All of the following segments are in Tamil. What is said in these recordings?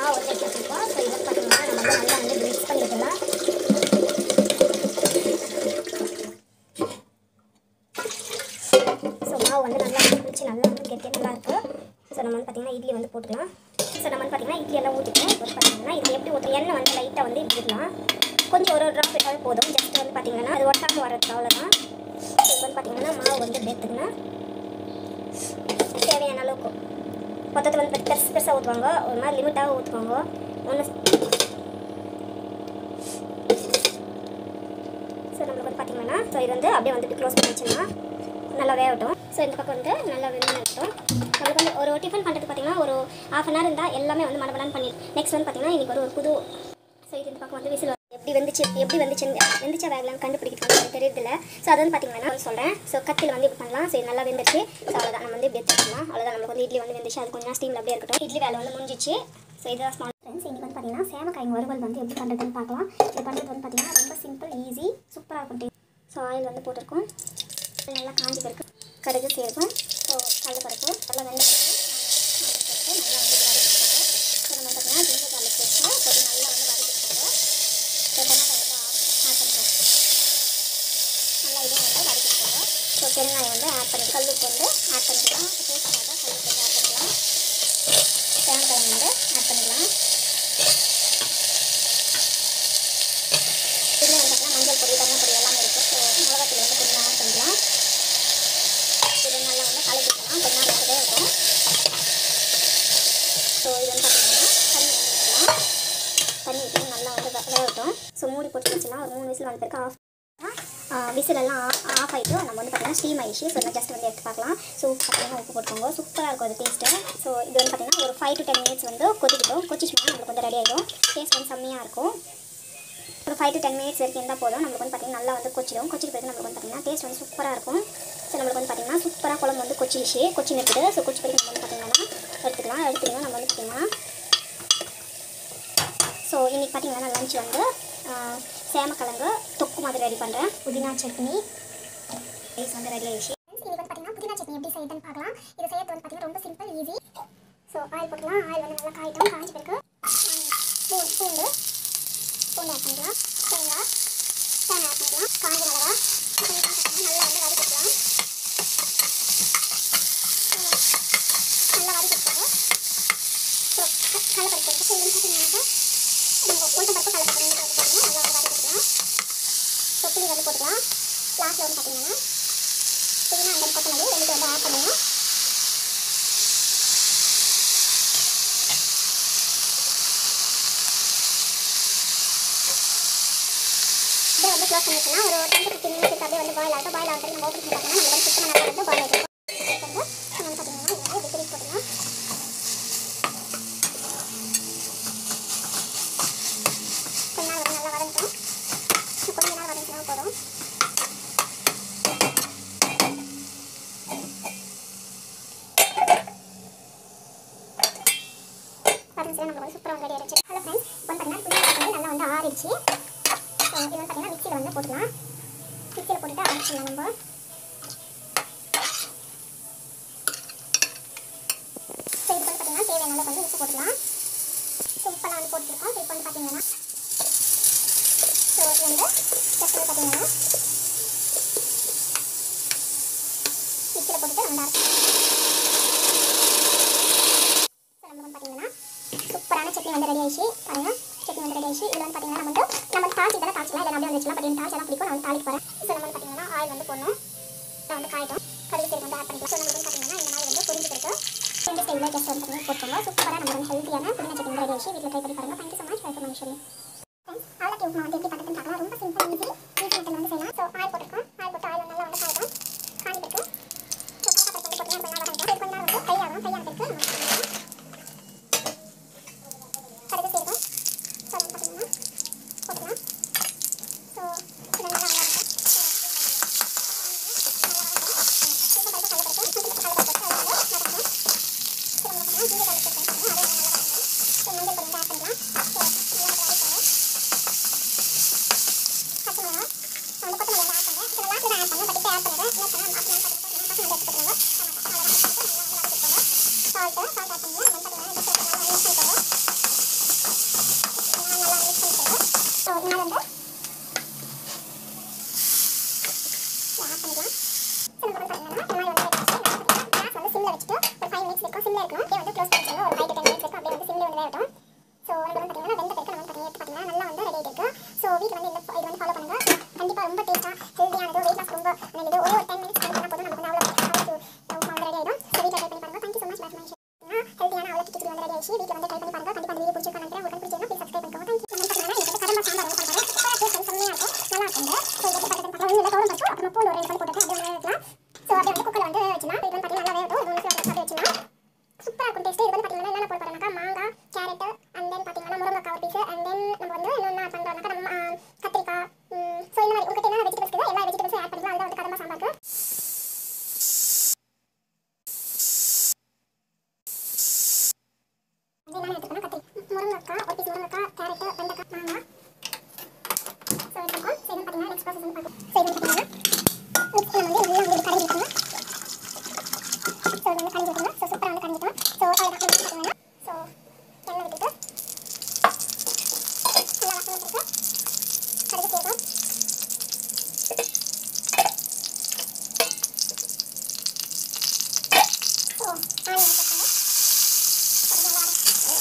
மாவு வந்து எடுத்து வச்சுருக்கோம் ஸோ இதை பார்த்தீங்கன்னா நம்ம வந்து நல்லா வந்து மிக்ஸ் பண்ணி விட்டுலாம் ஸோ மாவு வந்து நல்லா குளிச்சு நல்லா வந்து கெட்டி நல்லா இருக்கும் ஸோ நம்ம வந்து பார்த்தீங்கன்னா இட்லி வந்து போட்டுக்கலாம் ஸோ நம்ம வந்து பார்த்தீங்கன்னா இட்லி எல்லாம் ஊற்றிக்கலாம் இப்போ வந்து பார்த்தீங்கன்னா இது எப்படி ஊற்று எண்ணெய் வந்து லைட்டாக வந்து விட்டுக்கலாம் கொஞ்சம் ஒரு ஒரு ட்ராப் விட்டாலே போதும் ஜஸ்ட் வந்து பார்த்தீங்கன்னா அது ஒட்டாமல் வர்றதுக்கு அவ்வளோதான் ஸோ இப்போ வந்து பார்த்தீங்கன்னா மாவு வந்து எடுத்துக்கணும் தேவையான அளவுக்கு மொத்தத்தில் வந்து பெருசு பெருசாக ஊற்றுவாங்க ஒரு மாதிரி லிமிட்டாக ஊற்றுவாங்க ஒன்று ஸோ நம்மளுக்கு வந்து பார்த்தீங்கன்னா ஸோ இது வந்து அப்படியே வந்துட்டு க்ளோஸ் பண்ணி வச்சுன்னா நல்லா வேகட்டும் ஸோ இந்த பக்கம் வந்து நல்லா வெந்து இருக்கட்டும் நம்மளுக்கு வந்து ஒரு டிஃபன் பண்ணுறது பார்த்தீங்கன்னா ஒரு ஹாஃப் அன் ஹவர் இருந்தால் எல்லாமே வந்து மடமடான்னு பண்ணி நெக்ஸ்ட் வந்து பார்த்தீங்கன்னா இன்றைக்கி ஒரு ஒரு புது ஸோ இது இந்த பக்கம் வந்து விசில் எப்படி வந்துச்சு எப்படி வந்துச்சு வெந்துச்சா வேகலாம் கண்டுபிடிக்கிறது எனக்கு தெரியுதுல்ல ஸோ அது வந்து பார்த்தீங்கன்னா நான் சொல்கிறேன் ஸோ கத்தியில் வந்து இப்படி பண்ணலாம் ஸோ இது நல்லா வெந்துச்சு ஸோ அவ்வளோதான் நம்ம வந்து இப்படி எடுத்துக்கலாம் அவ்வளோதான் நம்மளுக்கு வந்து இட்லி வந்து வெந்துச்சு அது கொஞ்சம் ஸ்டீமில் அப்படியே இருக்கட்டும் இட்லி வேலை வந்து முடிஞ்சிச்சு ஸோ இதுதான் ஸ்மால் ஃப்ரெண்ட்ஸ் இன்றைக்கி வந்து பார்த்தீங்கன்னா சேமக்காய் வறுவல் வந்து எப்படி பண்ணுறதுன்னு பார்க்கலாம் இது பண்ணுறது வந்து பார்த்தீங்கன்னா ரொம்ப சிம்பிள் ஈஸி சூப்பராக இருக்கும் ஸோ ஆயில் வந்து போட்டிருக்கோம் நல்லா காஞ்சி பிறகு கடுகு சேர்ப்போம் ஸோ கடலைப்பருப்பு நல்லா வெள்ளை பருப்பு நல்லா வந்து வதக்கிட்டாங்க ஸோ நம்ம பார்த்தீங்கன்னா ஜிஞ்சர் கார்லிக் சேர்ப்போம் ஸோ நல்லா வந்து வதக்கிட்டாங்க ஸோ டொமேட்டோ வந்து ஆட் பண்ணுறோம் நல்லா இதுவும் வந்து வதக்கிட்டாங்க ஸோ பெருங்காயம் வந்து ஆட் பண்ணி கல்லுப்பு வந்து ஆட் பண்ணிக்கலாம் டேஸ்ட்டாக கல்லுப்பு வந்து ஆட் பண்ணிக்கலாம் தேங்காய் வந்து ஆட் பண்ணிக்கலாம் இதுலேயே வந்து பார்த்தீங்கன்னா மஞ்சள் பொடி தனியா பொடி எல்லாமே இருக்குது ஸோ மிளகாத்தூள் வந்து கொஞ்சம் ஆட் பண்ணிக்கலாம் இது நல்லா வந்து கலக்கிக்கலாம் கொஞ்ச நேரம் வந்து இருக்கும் ஸோ இது வந்து பார்த்தீங்கன்னா தண்ணி ஊற்றிக்கலாம் தண்ணி ஊற்றி நல்லா வந்து வே- வேகட்டும் ஸோ மூடி போட்டு வச்சுலாம் ஒரு மூணு விசில் வந்த பிறகு ஆஃப் விசில் எல்லாம் ஆஃப் ஆகிட்டு நம்ம வந்து பார்த்தீங்கன்னா ஸ்டீம் ஆயிடுச்சு ஸோ ஜஸ்ட் வந்து எடுத்து பார்க்கலாம் ஸோ உப்பு பார்த்தீங்கன்னா உப்பு போட்டுக்கோங்க சூப்பராக இருக்கும் அது டேஸ்ட்டு ஸோ இது வந்து பார்த்தீங்கன்னா ஒரு ஃபைவ் டு டென் மினிட்ஸ் வந்து கொதிக்கிட்டோம் கொதிச்சுனா நம்மளுக்கு வந்து ரெடி ஆகிடும் டேஸ்ட் வந்து செம்மையாக இருக்கும் ஒரு ஃபைவ் டு டென் மினிட்ஸ் வரைக்கும் இருந்தால் போதும் நம்மளுக்கு வந்து பார்த்தீங்கன்னா நல்லா வந்து கொச்சிடும் கொச்சிட்டு பிறகு நம்மளுக்கு வந்து பார்த்தீங்கன்னா டேஸ்ட் வந்து சூப்பராக இருக்கும் ஸோ நம்மளுக்கு வந்து பார்த்தீங்கன்னா சூப்பராக குழம்பு வந்து கொச்சிடுச்சு கொச்சி நிற்குது ஸோ கொச்சி பிறகு நம்ம வந்து பார்த்தீங்கன்னா எடுத்துக்கலாம் எடுத்துக்கலாம் நம்ம வந்து பார்த்தீங்கன்னா ஸோ இன்றைக்கி பார்த்தீங்கன்னா லஞ்ச் வந்து ஆஹ், சேமக்கிழங்கு தொக்கு மாதிரி ரெடி பண்ணுறேன் புதினா சட்னி ரைஸ் வந்து ரெடி ஆயிடுச்சு இன்னைக்கு வந்து பார்த்தீங்கன்னா புதினா சட்னி எப்படி செய்யுதுன்னு பார்க்கலாம் இது செய்யறது வந்து பார்த்தீங்கன்னா ரொம்ப சிம்பிள் ஈஸி ஸோ ஆயில் போட்டுக்கலாம் ஆயில் வந்து நல்லா காயிட்டும் காஞ்சி பிறகு பூ பூண்டு பூண்டு ஆட் பண்ணிக்கலாம் தேங்காய் தேங்காய் ஆட் பண்ணிக்கலாம் காஞ்ச மிளகா இதெல்லாம் பார்த்தீங்கன்னா நல்லா வந்து வதக்கிக்கலாம் நல்லா வதக்கிக்கலாம் ஸோ கடலைப்பருப்பு இருக்கு ஸோ இது வந்து பார்த்தீங்கன்னாக்கா நம்ம உளுத்தம்பருப்பு கடலைப்பருப்பு ரெண்டு வந்து பார்த்தீங்கன்னா நல்லா வந்து வதக்கிக்கலாம் ஸோ புளி வந்து போட்டுக்கலாம் லாஸ்ட்டில் வந்து பார்த்தீங்கன்னா புதினா அந்த கொத்தமல்லி ரெண்டு வந்து ஆட் பண்ணுவோம் அப்படியே வந்து க்ளோஸ் பண்ணி வச்சுக்கலாம் ஒரு டென் டு ஃபிஃப்டின் மினிட்ஸ் அப்படியே வந்து பாயில் ஆகும் பாயில் ஆகிறது நம்ம ஓப்பன் பண்ணி பார்த்தோம்னா நம்ம வந்து சுத்தமாக நல்லா வந்து பாயில் ஆகிடும் வந்து நம்ம பார்த்தீங்கன்னா இது வந்து இப்படி திருப்பி போட்டுக்கலாம் கொஞ்ச நேரம் வந்து நல்லா வதங்கட்டும் இன்னும் கொஞ்ச நேரம் வதங்கினா போதும் வதங்கிச்சுன்னா நம்ம வந்து சூப்பராக ரெடி ஆயிடுச்சு ஹலோ ஃப்ரெண்ட்ஸ் இப்போ வந்து பார்த்தீங்கன்னா புதினா வந்து நல்லா வந்து ஆறிடுச்சு ஸோ இது வந்து பார்த்தீங்கன்னா மிக்சியில் வந்து போட்டுக்கலாம் மிக்சியில் போட்டுட்டு அரைச்சிக்கலாம் நம்ம ஸோ இது வந்து பார்த்தீங்கன்னா தேவையான அளவுக்கு வந்து உப்பு போட்டுக்கலாம் ஸோ உப்பெல்லாம் வந்து போட்டுருக்கோம் ஸோ இப்போ வந்து பார்த்தீங்கன்னா ஸோ இது வந்து ஜஸ்ட் வந்து பார்த்தீங்கன்னா மிக்சியில் போட்டுட்டு நல்லா இருக்கும் ஸோ நம்ம வந்து பார்த்தீங்கன்னா சூப்பரான சட்னி வந்து ரெடி ஆயிடுச்சு பாருங்க சட்னி வந்து ரெடி ஆயிடுச்சு இதில் வந்து பார்த்தீங்கன்னா நம்ம வந்து நம்ம தாச்சி இதெல்லாம் தாச்சிக்கலாம் இல்லை அப்படியே வந்து வச்சுக்கலாம் பட் எனக்கு தாச்சி தான் பிடிக்கும் நான் வந்து தாளிக்கு போகிறேன் ஸோ நம்ம வந்து பார்த்தீங்கன்னா ஆயில் வந்து போடணும் நான் வந்து காயிட்டோம் கடுகு சீரகம் வந்து ஆட் பண்ணிக்கலாம் ஸோ நம்ம வந்து பார்த்தீங்கன்னா இந்த மாதிரி வந்து புரிஞ்சு இருக்கு இந்த ஸ்டைலில் ஜஸ்ட் வந்து பார்த்தீங்கன்னா போட்டுக்கோங்க சூப்பராக நம்ம வந்து ஹெல்த்தியான புதினா சட்னி ரெடி ஆயிடுச்சு வீட்டில் ட்ரை பண்ணி பாருங்க தேங்க்யூ ஸோ மச் ஃபார் மனுஷன் அவளை உப்புமா வந்து எப்படி பண்ணுறதுன்னு பார்க்கலாம் ரொம்ப சிம்பிள் ஈஸி ஈஸி மெத்தடில் வந்து செய்யலாம் ஸோ ஆயில் போட்டுருக்கோம் ஆயில் போட்டு ஆயில் நல்லா வந்து காயிடும் காஞ்சி பிறகு ஸோ கடலைப்பருப்பு வந்து போட்டு நல்லா வதங்கிட்டோம் கொஞ்ச நேரம் வந்து ஃப்ரை ஆகும் ஃப்ரை ஆன பிறகு நம்ம கடுகு சீரகம் ஸோ வந்து பார்த்தீங்கன்னா போட்டுக்கலாம் ஸோ இது நல்லா வதங்கட்டும். ஸோ நல்லா வதங்கட்டும். ஸோ கடலைப்பருப்பு, கடலைப்பருப்பு போட்டு அதை வந்து வதக்கணும். ஸோ நம்ம பார்த்தீங்கன்னா ஜீரக கடலைப்பருப்பு சேர்த்துக்கணும். அதை நல்லா வதங்கணும். ஸோ மஞ்சள் பொடி வந்து ஆட் பண்ணிக்கலாம் டிஷ் வீட்டில் வந்து ட்ரை பண்ணி பாருங்க கண்டிப்பாக வீடியோ பிடிச்சிருக்கா நினைக்கிறேன் உங்களுக்கு பிடிச்சிருந்தா ப்ளீஸ் சப்ஸ்கிரைப் பண்ணிக்கோங்க தேங்க்யூ நம்ம பார்த்தீங்கன்னா இன்னைக்கு வந்து கடம்பா சாம்பார் வந்து பண்ணுறேன் சூப்பராக டேஸ்ட் வந்து செம்மையாக இருக்கும் நல்லா இருக்கும் ஸோ இது எப்படி பண்ணுறதுன்னு பார்க்கலாம் ஒன்றும் இல்லை தோரம் பருப்பு அப்புறமா பூண்டு ஒரு ரெண்டு பல் போட்டுட்டு அப்படியே வந்து வைக்கலாம் ஸோ அப்படியே வந்து குக்கரில் வந்து வச்சுலாம் இது வந்து பார்த்தீங்கன்னா நல்லா வேகட்டும் ஒரு நிமிஷம் அப்படியே வச்சுலாம் சூப்பராக இருக்கும் டேஸ்ட் இது வந்து பார்த்தீங்கன்னா என்னென்ன போட போகிறோம்னாக்கா மாங்காய் கேரட் அண்ட் தென் பார்த்தீங்கன்னா முருங்கைக்காய் ஒரு பீஸ் அண்ட் தென் நம்ம வந்து இன்னொன்று ஆட் பண்ணுறோம்னாக்கா நம்ம ஆ, கத்திரிக்காய் ஸோ இந்த மாதிரி உங்களுக்கு என்னென்ன வெஜிடபிள்ஸ் இருக்குது எல்லா வெஜிடபிள்ஸும் ஆட் பண்ணிக்கலாம் அதுதான் வந்து கடம்பா சாம்பாருக்கு அது என்னென்ன எடுத்துக்கணும் கத்திரி முருங்கைக்காய் ஒரு பீஸ் முருங்கைக்காய் கேரட் வெண்டைக்காய் மாங்காய் ஸோ எடுத்துக்கோம் ஸோ இது பார்த்தீங்கன்னா நெக்ஸ்ட் ப்ராசஸ் வந்து பார்க்கலாம் ஸோ இது வந்து பார்த்தீங்கன்னா மிக்ஸில் வந்து நல்லா வந்து கலந்து விட்டுருங்க ஸோ இது வந்து கலந்து விட்டுருங்க ஸோ சூப்பராக வந்து கலந்துக்கலாம் ஸோ அவ்வளோதான் வந்து பார்த்தீங்கன்னா ஸோ எண்ணெய் விட்டுட்டு நல்லா வாசனை விட்டுருக்கு கடுகு சேர்க்கும் ஸோ ஆனியன் போட்டுருங்க ஒரு நல்லா மாங்காய்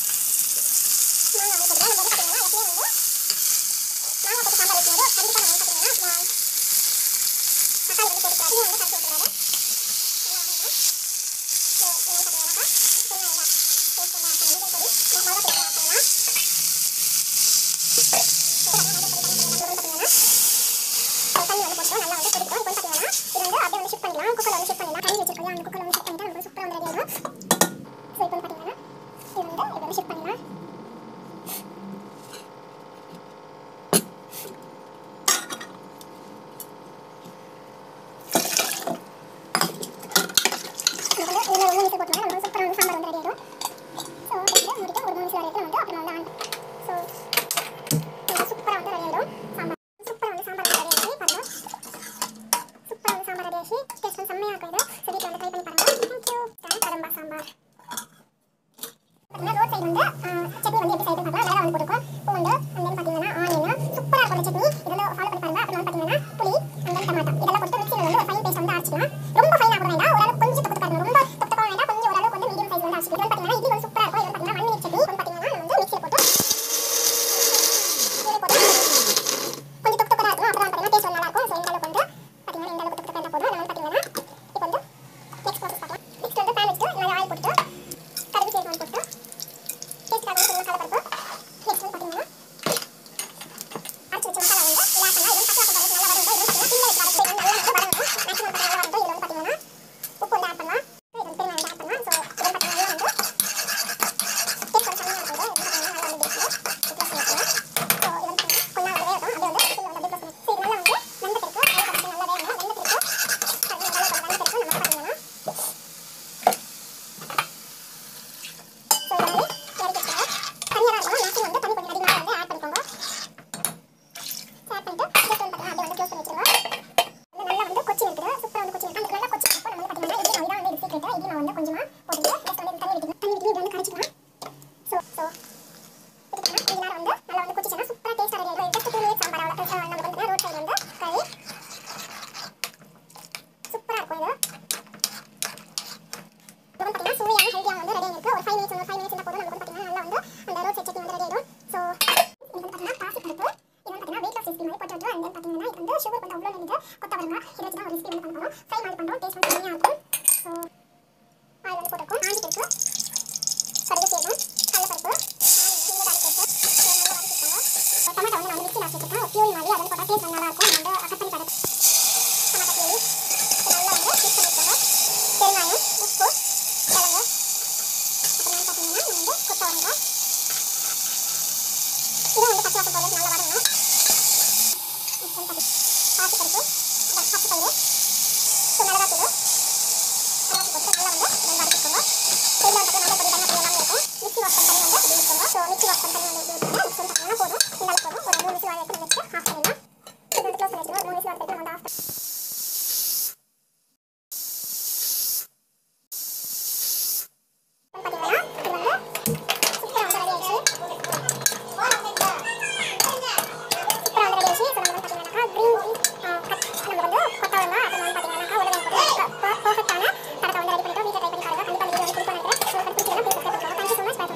வந்து போட்டுருங்க நம்ம வந்து பார்த்தீங்கன்னா எப்பயுமே வந்து மாங்காய் போட்டு சாம்பார் வைக்கும்போது கண்டிப்பாக நம்ம வந்து பார்த்தீங்கன்னா மா- தக்காளி வந்து போட்டுக்கூடாது இது வந்து கரைச்சி விட்டுறாரு நல்லா வதங்கணும். ஸோ இது வந்து பார்த்தீங்கன்னாக்கா சின்ன வெங்காயம் பேஸ்ட் வந்து ஆட் பண்ணி மஞ்சள் பொடி மொ- மிளகா பொடி ஆட் பண்ணலாம் ஸோ பார்த்தீங்கன்னா மஞ்சள் பொடி தனியாக போடணும். இது வந்து பார்த்தீங்கன்னா ஸோ தண்ணி வந்து போட்டுருவோம் நல்லா வந்து கொதிக்கும் இப்போ வந்து பார்த்தீங்கன்னா இது வந்து அப்படியே வந்து ஷிஃப்ட் பண்ணிடலாம் குக்கரில் வந்து ஷிஃப்ட் பண்ணிடலாம் கறி வச்சிருக்கோம் அந்த குக்கரில் வந்து ஷிஃப்ட் பண்ணிட்டா நமக்கு சூப்பராக வந்து ரெடி ஆகிடும் ஸோ இப்போ வந்து பார்த்தீங்கன்னா இது வந்து இது வந்து ஷிஃப்ட் பண்ணிடலாம் நமக்கு வந்து இதில் ஒரு மூணு விசில் போட்டோம்னா நமக்கு சூப்பராக வந்து சாம்பார் வந்து ரெடி ஆகிடும் ஸோ வந்து மூடிட்டு ஒரு மூணு விசில் வரைக்கும் வந்து அப்புறம் வந்து ஆன் ஸோ நமக்கு சூப்பராக வந்து ரெடி ஆகிடும் சாம்பார் சூப்பராக வந்து சாம்பார் ரெடி ஆகிடுச்சு பாருங்க சூப்பராக வந்து சாம்பார் ரெடி ஆகிடுச்சு டேஸ்ட் வந்து செம்மையாக இருக்கும் இது ஸோ வீட்டில் வந்து ட்ரை பண்ணி பாருங்க தேங்க்யூ கடம்பா சாம்பார் பார்த்தீங்கன்னா ரோட் சைடு வந்து ஆ, சட்னி வந்து எப்படி செய்யுது பார்க்கலாம் வேலை வந்து போட்டுக்கோம் பூண்டு and then பார்த்தீங்கன்னா ஆனியன் சூப்பராக இருக்கும் இந்த சட்னி இது வந்து ஃபாலோ பண்ணி பாருங்க அப்புறம் வந்து பார்த்தீங்கன்னா புளி and then டமாட்டா இதெல்லாம் போட்டு மிக்சியில் வந்து ஒரு ஃபைன் பேஸ்ட் வந்து அரைச்சிக்கலாம் ரொம்ப ஃபைனாக கூட வேண்டாம் ஓரளவுக்கு கொஞ்சம் தொக்கு தொக்கா இருக்கணும் ரொம்ப தொக்கு தொக்கா வேண்டாம் கொஞ்சம் ஓரளவுக்கு வந்து மீடியம் சைஸ் வந்து அரைச்சிக்கலாம் இது வந்து பார்த்தீங்கன்னா இட்லி வந்து சூப்பராக இருக்கும் இது வந்து பார்த்தீங்கன்னா ஒன் மினிட் சட்னி வந்து பார்த்தீங்கன்னா நம்ம வந்து மிக்சியில் போட்டு இதில் போட்டு கொஞ்சம் தொக்கு தொக்கா இருக்கும் அப்புறம் பார்த்தீங்கன்னா டேஸ்ட் நல்லா இருக்கும் ஸோ இந்த அளவுக்கு வந்து பார்த்தீங்கன்னா இந்த அளவுக்கு தொக்கு தொக்கா இருந்தால் போதும் நம்ம வந்து பார்த்தீங்கன்னா இப்போ வந்து நெக்ஸ்ட் ப்ராசஸ் பார்க்கலாம் நெக்ஸ்ட் வந்து பேன் வச்சுட்டு நல்லா ஆயில் போட்டுட்டு கடுகு சேர்த்து வந்து போட்டு டேஸ்ட்டுக்காக வந்து கொஞ்சம் கலப்பருப்பு நெக்ஸ்ட் வந்து பார்த்தீங்கன்னா அரைச்சி வச்ச மசாலா வந்து இதில் ஆட் பண்ணலாம் இது வந்து பச்சை வாசம் போகிறது நல்லா வரும் இது வந்து சின்ன வச்சு வதக்கு நல்லா வந்து வதங்கணும் மேக்ஸிமம் நல்லா வதங்கும் இதில் வந்து பார்த்தீங்கன்னா உப்பு வந்து ஆட் பண்ணலாம் இது வந்து பெருங்காயம் வந்து ஆட் பண்ணலாம் ஸோ இது வந்து பார்த்தீங்கன்னா நல்லா வந்து டேஸ்ட் வந்து செம்மையாக இருக்கும் இது வந்து பார்த்தீங்கன்னா நல்லா வந்து டேஸ்ட் ப்ளஸ் பண்ணிக்கலாம் ஸோ இது வந்து கொஞ்ச நாள் வேகட்டும் அப்படியே வந்து சில்லு வந்து அப்படியே ப்ளஸ் பண்ணி ஸோ இது நல்லா வந்து வெந்தத்திற்கு அது வந்து நல்லா வேகணும் வெந்தத்திற்கு அது நல்லா கொஞ்சம் வெந்தத்திற்கு நம்ம பார்த்தீங்கன்னா ஸோ இது மாதிரி இறக்கி வச்சுக்கோங்க தண்ணியாக இருக்கும் மேக்ஸிமம் வந்து தண்ணி கொஞ்சம் அதிகமாக வந்து ஆட் பண்ணிக்கோங்க ஆட் பண்ணிட்டு ஜஸ்ட் வந்து பார்த்தீங்கன்னா அப்படியே வந்து க்ளோஸ் பண்ணி வச்சிருங்க வந்து நல்லா வந்து கொச்சி இருக்குது சூப்பராக வந்து கொச்சி இருக்குது அந்த நல்லா கொச்சி இப்போ நம்ம வந்து பார்த்தீங்கன்னா இட்லி மாவு தான் வந்து இது சீக்கிரட்டு இட்லி மாவு வந்து கொஞ்சமாக போட்டுட்டு ஜஸ்ட் வந்து தண்ணி விட்டுக்கணும் தண்ணி விட்டு இது வந்து கரைச்சிக்கலாம் ஸோ ஸோ இதுக்கு கொஞ்ச நேரம் வந்து நல்லா வந்து கொச்சிச்சுன்னா சூப்பராக டேஸ்ட்டாக ரெடி ஆகிடும் ஜஸ்ட் டூ மினிட்ஸ் சாம்பார் அவ்வளோ நம்ம வந்து பார்த்தீங்கன்னா ரோட் சைடு வந்து கறி சூப்பராக இருக்கும் இது இது வந்து பார்த்தீங்கன்னா சுவையான ஹெல்த்தியாக வந்து ரெடி ஆகிருக்கு ஒரு ஃபைவ் மினிட்ஸ் ஒரு ஃபைவ் மினிட்ஸ் இருந்தால் போதும் நமக்கு வந்து பார்த்தீங்கன்னா நல்லா வந்து அந்த ரோட் சைட் சட்னி வந்து ரெடி ஆகிடும் ஸோ இது வந்து பார்த்தீங்கன்னா பாசி பருப்பு இது வந்து பார்த்தீங்கன்னா வெயிட் லாஸ் ரெசிபி மாதிரி போட்டு அண்ட் தென் பார்த்தீங்கன்னா இது வந்து சுகர் வந்து அவ்வளோ நின்று கொத்தவரங்க இதை வச்சு தான் ஒரு ரெசிபி வந்து பண்ண போகிறோம் ஃப்ரை மாதிரி பண்ணுறோம் டேஸ்ட் வந்து செம்மையாக இருக்கும் ஸோ ஆயில் வந்து போட்டிருக்கோம் ஆஞ்சி பருப்பு கடுகு சேரும் கடலப்பருப்பு டொமேட்டோ வந்து நான் வந்து மிக்சி லாஸ்ட் வச்சிருக்கேன் பியூரி மாதிரி அது வந்து போட்டால் டேஸ்ட் நல்லா இருக்கும் நான் வந்து கட் பண்ணி தரேன் டொமேட்டோ பியூரி நல்லா வந்து மிக்ஸ் பண்ணிக்கோங்க பெருங்காயம் உப்பு கிழங்கு அப்புறம் வந்து பார்த்தீங்கன்னா நம்ம வந்து கொத்தவரங்காய் இது வந்து பச்சை வாசம் போகிறது நல்லா வரணும் பாசி பருப்பு